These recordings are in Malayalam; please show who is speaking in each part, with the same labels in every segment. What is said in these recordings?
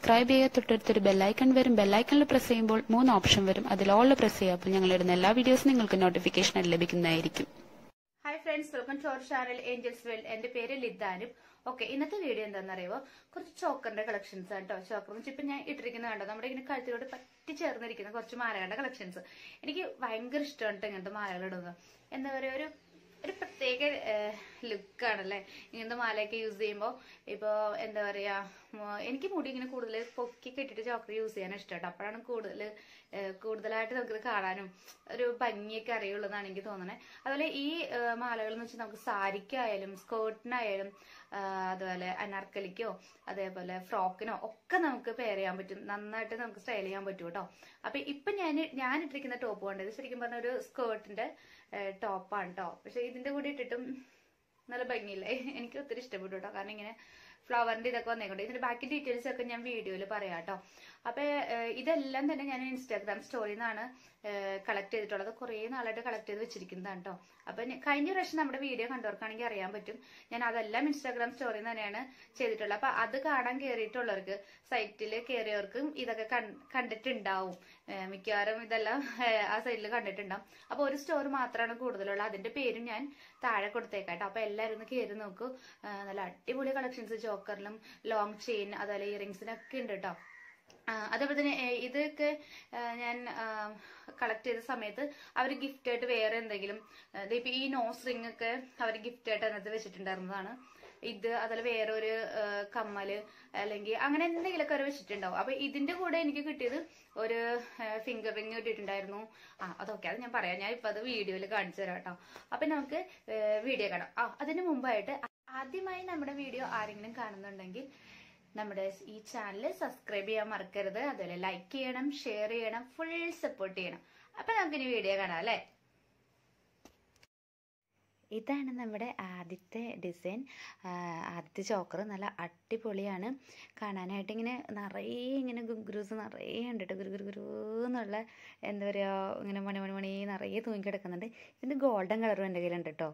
Speaker 1: സബ്സ്ക്രൈബ് ചെയ്യുക തൊട്ടടുത്തൊരു ബെല്ലൈക്കൺ വരും ബെല്ലൈക്കണിൽ പ്രസ് ചെയ്യുമ്പോൾ മൂന്ന് ഓപ്ഷൻ വരും അതിൽ ഓൾ പ്രസ് ചെയ്യുക അപ്പോൾ ഞങ്ങൾ ഇടുന്ന എല്ലാ വീഡിയോസും നിങ്ങൾക്ക് നോട്ടിഫിക്കേഷൻ ലഭിക്കുന്നതായിരിക്കും
Speaker 2: hi friends welcome to our channel angels world എന്റെ പേര് ലിദ്ദാനും ഓക്കെ ഇന്നത്തെ വീഡിയോ എന്താണെന്നറിയുമോ കുറച്ച് ചോക്കറിന്റെ കളക്ഷൻസ് ആണ് കേട്ടോ ചോക്കർ എന്ന് വെച്ചാൽ ഇപ്പൊ ഞാൻ ഇട്ടിരിക്കുന്നത് കണ്ടോ നമ്മുടെ ഇങ്ങനെ കഴുത്തിലോട് പറ്റി ചേർന്നിരിക്കുന്ന കുറച്ച് മാലകളുടെ കളക്ഷൻസ് എനിക്ക് ഭയങ്കര ഇഷ്ടമാണ് കേട്ടോ ഇങ്ങനത്തെ മാലകൾ ഇടുന്നത് എന്താ പറയുക ഒരു ഒരു പ്രത്യേക ലുക്കാണല്ലേ ഇങ്ങനത്തെ മാലയൊക്കെ യൂസ് ചെയ്യുമ്പോൾ ഇപ്പോൾ എന്താ പറയാ ഉം, എനിക്ക് മുടി ഇങ്ങനെ കൂടുതൽ പൊക്കി കെട്ടിട്ട് ചോക്കർ യൂസ് ചെയ്യാൻ ഇഷ്ടം കേട്ടോ അപ്പോഴാണ് കൂടുതൽ കൂടുതലായിട്ട് നമുക്കിത് കാണാനും ഒരു ഭംഗിയൊക്കെ അറിയുള്ളൂ എന്നാണ് എനിക്ക് തോന്നുന്നത് അതുപോലെ ഈ മാലകൾ എന്ന് വെച്ചാൽ നമുക്ക് സാരിക്കായാലും സ്കേർട്ടിനായാലും അതുപോലെ അനാർക്കലിക്കോ അതേപോലെ ഫ്രോക്കിനോ ഒക്കെ നമുക്ക് പെയർ ചെയ്യാൻ പറ്റും നന്നായിട്ട് നമുക്ക് സ്റ്റൈൽ ചെയ്യാൻ പറ്റും കേട്ടോ അപ്പൊ ഇപ്പൊ ഞാൻ ഞാൻ ഇട്ടിരിക്കുന്ന ടോപ്പ് കണ്ടത് ശരിക്കും പറഞ്ഞ ഒരു സ്കേർട്ടിന്റെ ടോപ്പാണ് കേട്ടോ പക്ഷെ ഇതിന്റെ കൂടെ ഇട്ടിട്ടും നല്ല ഭംഗിയില്ലേ എനിക്ക് ഒത്തിരി ഇഷ്ടപ്പെട്ടു കേട്ടോ കാരണം ഇങ്ങനെ ഫ്ലവറിന്റെ ഇതൊക്കെ വന്നേക്കൊണ്ട് ഇതിന്റെ ബാക്കി ഡീറ്റെയിൽസ് ഒക്കെ ഞാൻ വീഡിയോയിൽ പറയാം കേട്ടോ അപ്പൊ ഏഹ്, ഇതെല്ലാം തന്നെ ഞാൻ ഇൻസ്റ്റാഗ്രാം സ്റ്റോറിയിൽ നിന്നാണ് കളക്ട് ചെയ്തിട്ടുള്ളത് കുറേ നാളായിട്ട് കളക്ട് ചെയ്ത് വെച്ചിരിക്കുന്നതാണ് കേട്ടോ അപ്പൊ ഞാൻ- കഴിഞ്ഞ പ്രാവശ്യം നമ്മുടെ വീഡിയോ കണ്ടവർക്കാണെങ്കിൽ അറിയാൻ പറ്റും ഞാൻ അതെല്ലാം ഇൻസ്റ്റാഗ്രാം സ്റ്റോറിയിൽ നിന്ന് തന്നെയാണ് ചെയ്തിട്ടുള്ളത് അപ്പൊ അത് കാണാൻ കയറിയിട്ടുള്ളവർക്ക് സൈറ്റിൽ കയറിയവർക്കും ഇതൊക്കെ കൺ- കണ്ടിട്ടുണ്ടാവും ഏഹ്, മിക്കവാറും ഇതെല്ലാം ഏഹ്, ആ സൈറ്റിൽ കണ്ടിട്ടുണ്ടാവും അപ്പൊ ഒരു സ്റ്റോർ മാത്രമാണ് കൂടുതലുള്ളത് അതിന്റെ പേരും ഞാൻ താഴെ കൊടുത്തേക്കാം കേട്ടോ അപ്പൊ എല്ലാവരും ഒന്ന് കയറി നോക്കൂ ഏഹ്, നല്ല അടിപൊളി കളക്ഷൻസ് ജോക്കറിലും ലോങ് ചെയിൻ അതുപോലെ ഇയറിങ്സിനൊക്കെ ഉണ്ട് കേട്ടോ ആ, അതേപോലെ തന്നെ ഏ, ഇതൊക്കെ ആ, ഞാൻ കളക്ട് ചെയ്ത സമയത്ത് അവർ ഗിഫ്റ്റ് ആയിട്ട് വേറെ എന്തെങ്കിലും ആ, ദേ ഇപ്പൊ ഈ നോസ് റിംഗ് ഒക്കെ അവർ ഗിഫ്റ്റ് ആയിട്ട് അതിനകത്ത് വെച്ചിട്ടുണ്ടായിരുന്നതാണ് ഇത് അതുപോലെ വേറെ ഒരു ആ, കമ്മല് അല്ലെങ്കിൽ അങ്ങനെ എന്തെങ്കിലുമൊക്കെ അവർ വെച്ചിട്ടുണ്ടാവും അപ്പൊ ഇതിന്റെ കൂടെ എനിക്ക് കിട്ടിയത് ഒരു ഫിംഗർ റിംഗ് കിട്ടിയിട്ടുണ്ടായിരുന്നു ആ അതൊക്കെ അത് ഞാൻ പറയാം ഞാൻ ഇപ്പൊ അത് വീഡിയോയിൽ കാണിച്ചു തരാം കേട്ടോ അപ്പൊ നമുക്ക് വീഡിയോ കാണാം ആ അതിന് മുമ്പായിട്ട് ആദ്യമായി നമ്മുടെ വീഡിയോ ആരെങ്കിലും കാണുന്നുണ്ടെങ്കിൽ നമ്മുടെ ഈ ചാനൽ സബ്സ്ക്രൈബ് ചെയ്യാൻ മറക്കരുത് അതുപോലെ ലൈക്ക് ചെയ്യണം ഷെയർ ചെയ്യണം ഫുൾ സപ്പോർട്ട് ചെയ്യണം അപ്പൊ നമുക്കിനി വീഡിയോ കാണാം അല്ലേ ഇതാണ് നമ്മുടെ ആദ്യത്തെ ഡിസൈൻ ആദ്യത്തെ ചോക്കർ നല്ല അടിപൊളിയാണ് കാണാനായിട്ട് ഇങ്ങനെ നിറയെ ഇങ്ങനെ ഗുഗ്രൂസ് നിറയെ ഉണ്ട് കേട്ടോ ഗുരു ഗുരു ഗുരു എന്നുള്ള എന്താ പറയുക ഇങ്ങനെ മണി മണി മണി നിറയെ തൂങ്ങി കിടക്കുന്നുണ്ട് ഇതിൻ്റെ ഗോൾഡൻ കളറും എൻ്റെ കയ്യിലുണ്ട് കേട്ടോ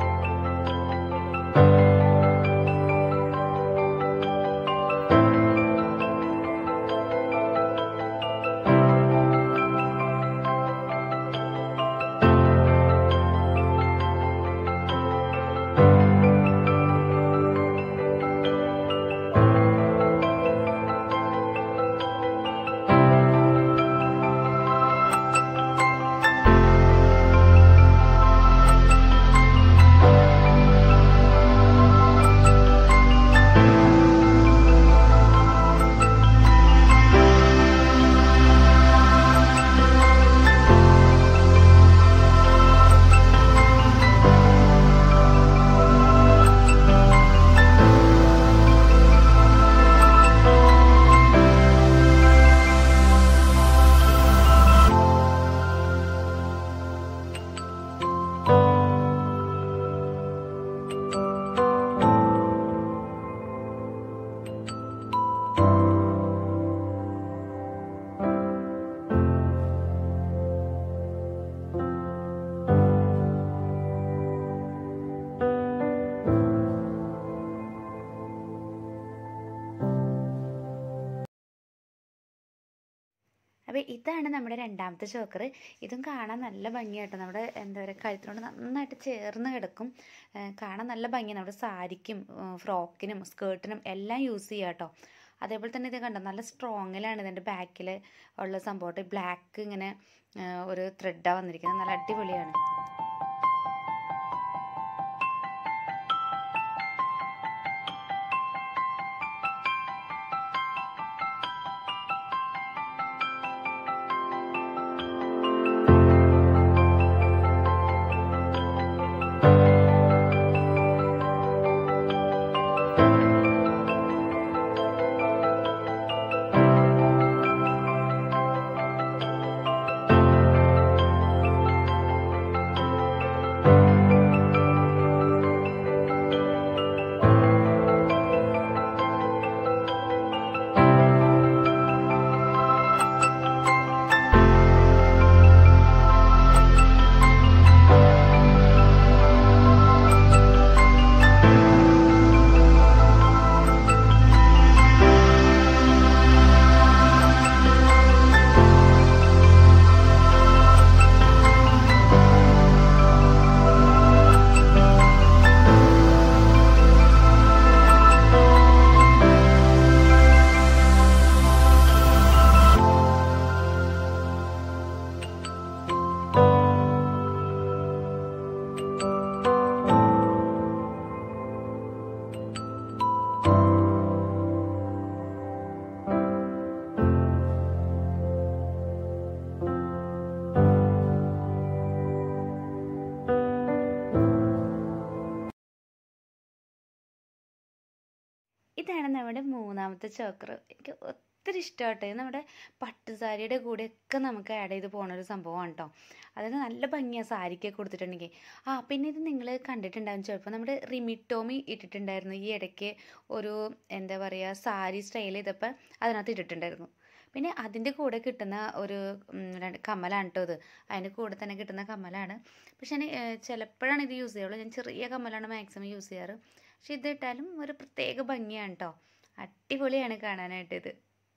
Speaker 2: അപ്പോൾ ഇതാണ് നമ്മുടെ രണ്ടാമത്തെ ചോക്കർ ഇതും കാണാൻ നല്ല ഭംഗിയാട്ടോ നമ്മുടെ എന്താ പറയുക കഴുത്തിനോട് നന്നായിട്ട് ചേർന്ന് കിടക്കും ഏഹ് കാണാൻ നല്ല ഭംഗിയാണ് നമ്മുടെ സാരിക്കും ഏഹ് ഫ്രോക്കിനും സ്കേർട്ടിനും എല്ലാം യൂസ് ചെയ്യാം കേട്ടോ അതേപോലെ തന്നെ ഇത് കണ്ടോ നല്ല സ്ട്രോങ്ങിലാണ് ഇതിൻ്റെ ബാക്കിൽ ഉള്ള സംഭവം ബ്ലാക്ക് ഇങ്ങനെ ഏഹ് ഒരു ത്രെഡാണ് വന്നിരിക്കുന്നത് നല്ല അടിപൊളിയാണ് ഇതാണ് നമ്മുടെ മൂന്നാമത്തെ ചോക്കർ എനിക്ക് ഒത്തിരി ഇഷ്ടമാട്ടെ ഇത് നമ്മുടെ പട്ടുസാരിയുടെ കൂടെയൊക്കെ നമുക്ക് ആഡ് ചെയ്ത് പോകുന്ന ഒരു സംഭവമാണ് കേട്ടോ അതായത് നല്ല ഭംഗിയാണ് സാരിക്കൊക്കെ കൊടുത്തിട്ടുണ്ടെങ്കിൽ ആ പിന്നെ ഇത് നിങ്ങൾ കണ്ടിട്ടുണ്ടാവും ചിലപ്പോൾ നമ്മുടെ റിമിറ്റോമി ഇട്ടിട്ടുണ്ടായിരുന്നു ഈ ഇടയ്ക്ക് ഒരു എന്താ പറയുക സാരി സ്റ്റൈൽ ചെയ്തപ്പോൾ അതിനകത്ത് ഇട്ടിട്ടുണ്ടായിരുന്നു പിന്നെ അതിൻ്റെ കൂടെ കിട്ടുന്ന ഒരു ഉം, രണ്ട് കമ്മലാണ് കേട്ടോ ഇത് അതിൻ്റെ കൂടെ തന്നെ കിട്ടുന്ന കമ്മലാണ് പക്ഷേ ഞാൻ ഏഹ്, ചിലപ്പോഴാണ് ഇത് യൂസ് ചെയ്യുള്ളൂ ഞാൻ ചെറിയ കമ്മലാണ് മാക്സിമം യൂസ് ചെയ്യാറ് പക്ഷെ ഇത് ഇട്ടാലും ഒരു പ്രത്യേക ഭംഗിയാണ് കേട്ടോ അടിപൊളിയാണ് കാണാനായിട്ട് ഇത്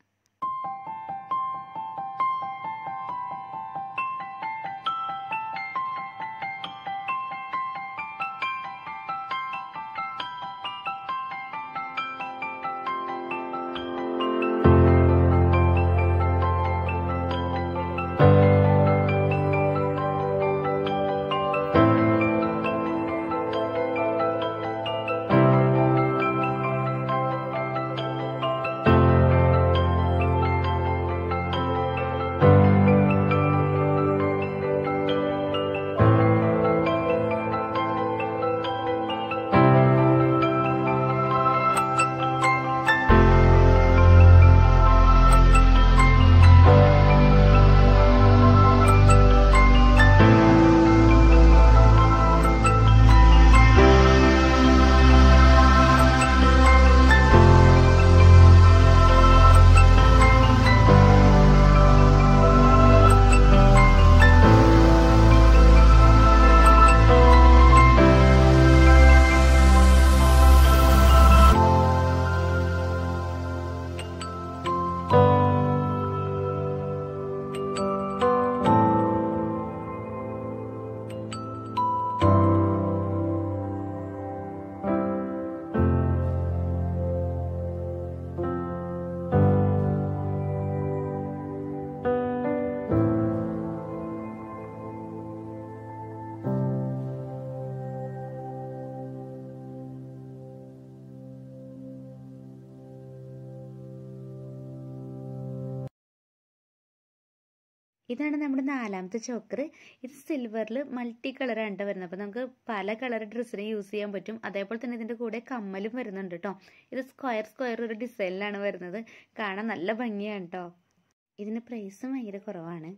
Speaker 2: ഇതാണ് നമ്മുടെ നാലാമത്തെ ചോക്കർ ഇത് സിൽവറിൽ മൾട്ടി കളറാണ് കേട്ടോ വരുന്നത് അപ്പോൾ നമുക്ക് പല കളർ ഡ്രസ്സിന് യൂസ് ചെയ്യാൻ പറ്റും അതേപോലെ തന്നെ ഇതിൻ്റെ കൂടെ കമ്മലും വരുന്നുണ്ട് കേട്ടോ ഇത് സ്ക്വയർ സ്ക്വയർ ഒരു ഡിസൈനിലാണ് വരുന്നത് കാണാൻ നല്ല ഭംഗിയാണ് കേട്ടോ ഇതിന് പ്രൈസും ഭയങ്കര കുറവാണ്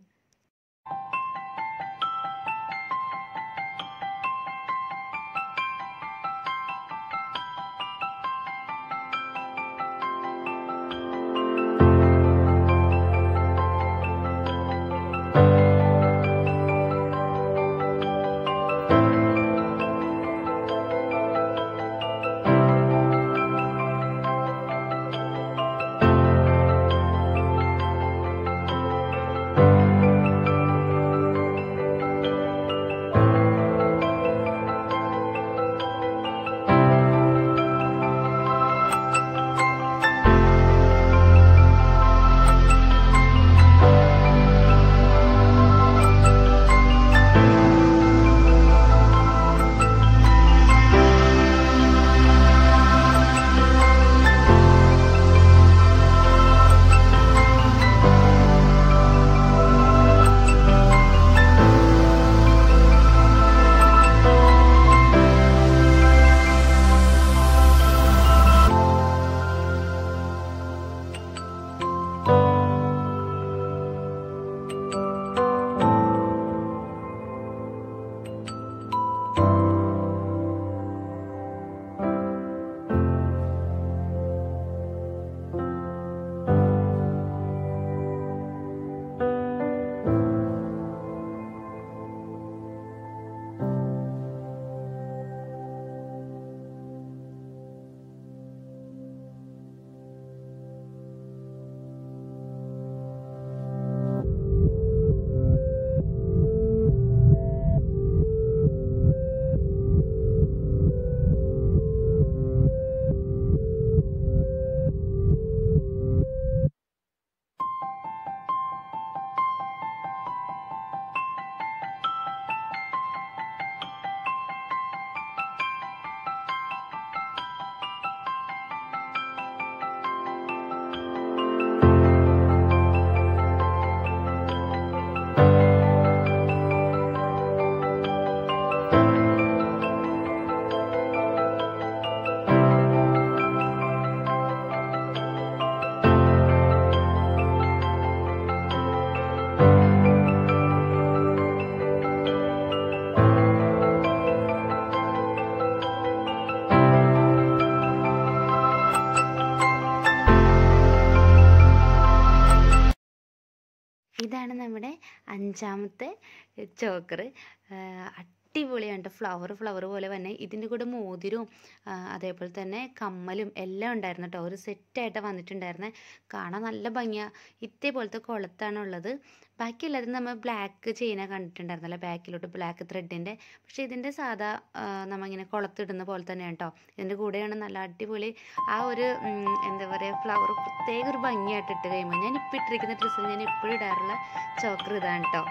Speaker 2: ഇതാണ് നമ്മുടെ അഞ്ചാമത്തെ ചോക്കർ അടിപൊളിയാണ് ഫ്ലവർ ഫ്ലവർ പോലെ തന്നെ ഇതിൻ്റെ കൂടെ മോതിരവും ആ, അതേപോലെ തന്നെ കമ്മലും എല്ലാം ഉണ്ടായിരുന്നു കേട്ടോ ഒരു സെറ്റായിട്ട് വന്നിട്ടുണ്ടായിരുന്നേ കാണാൻ നല്ല ഭംഗിയാണ് ഇതേപോലത്തെ കുളത്താണ് ഉള്ളത് ബാക്കി എല്ലാതും നമ്മൾ ബ്ലാക്ക് ചെയിന കണ്ടിട്ടുണ്ടായിരുന്നല്ലോ ബാക്കിലോട്ട് ബ്ലാക്ക് ത്രെഡിൻ്റെ പക്ഷേ ഇതിൻ്റെ സാധാ ആ, നമ്മ ഇങ്ങനെ കുളത്തിടുന്ന പോലെ തന്നെയാണ് കേട്ടോ ഇതിൻ്റെ കൂടെയാണ് നല്ല അടിപൊളി ആ ഒരു ഉം, എന്താ പറയുക ഫ്ലവർ പ്രത്യേക ഒരു ഭംഗിയായിട്ട് ഇട്ട് കഴിയുമ്പോൾ ഞാൻ ഇപ്പോൾ ഇട്ടിരിക്കുന്ന ഡ്രസ്സിൽ ഞാൻ എപ്പോഴും ഇടാറുള്ള ചോക്കർ ഇതാണ് കേട്ടോ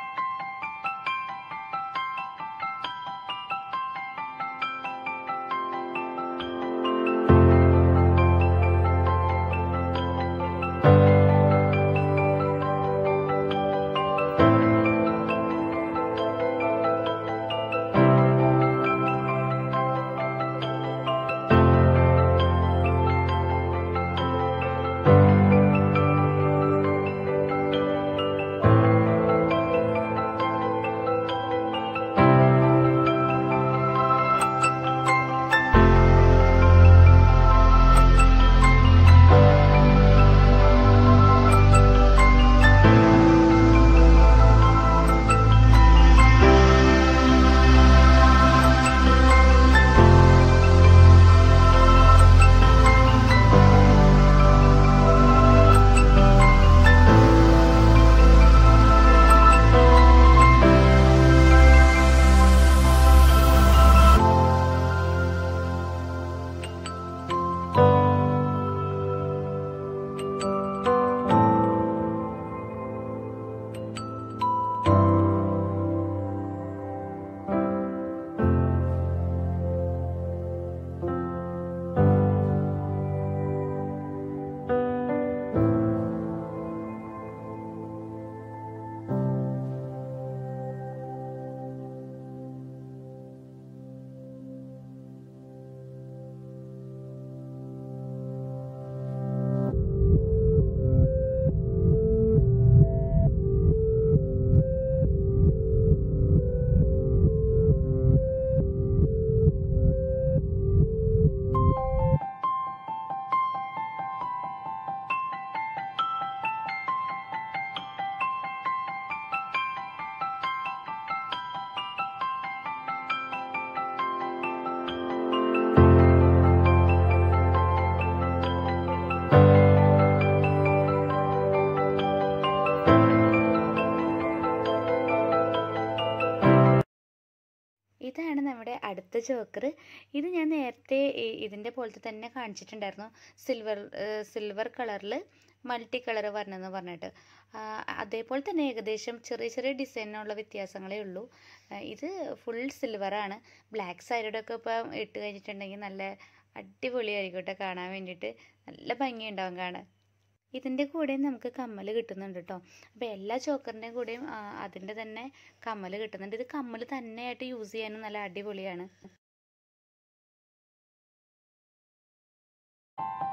Speaker 2: ഇതാണ് നമ്മുടെ അടുത്ത ചോക്കർ ഇത് ഞാൻ നേരത്തെ ഈ- ഇതിൻ്റെ പോലത്തെ തന്നെ കാണിച്ചിട്ടുണ്ടായിരുന്നു സിൽവർ സിൽവർ കളറിൽ മൾട്ടി കളർ വരണമെന്ന് പറഞ്ഞിട്ട് ആ, അതേപോലെ തന്നെ ഏകദേശം ചെറിയ ചെറിയ ഡിസൈനുള്ള വ്യത്യാസങ്ങളേ ഉള്ളൂ ആ, ഇത് ഫുൾ സിൽവറാണ് ബ്ലാക്ക് സൈഡൊക്കെ ഇപ്പം ഇട്ട് കഴിഞ്ഞിട്ടുണ്ടെങ്കിൽ നല്ല അടിപൊളിയായിരിക്കും കേട്ടോ കാണാൻ വേണ്ടിയിട്ട് നല്ല ഭംഗിയുണ്ടാവും കാണാൻ ഇതിൻ്റെ കൂടെ നമുക്ക് കമ്മൽ കിട്ടുന്നുണ്ട് കേട്ടോ അപ്പോൾ എല്ലാ ചോക്കറിൻ്റെയും കൂടെയും ആ, അതിൻ്റെ തന്നെ കമ്മൽ കിട്ടുന്നുണ്ട് ഇത് കമ്മൽ തന്നെയായിട്ട് യൂസ് ചെയ്യാനും നല്ല അടിപൊളിയാണ്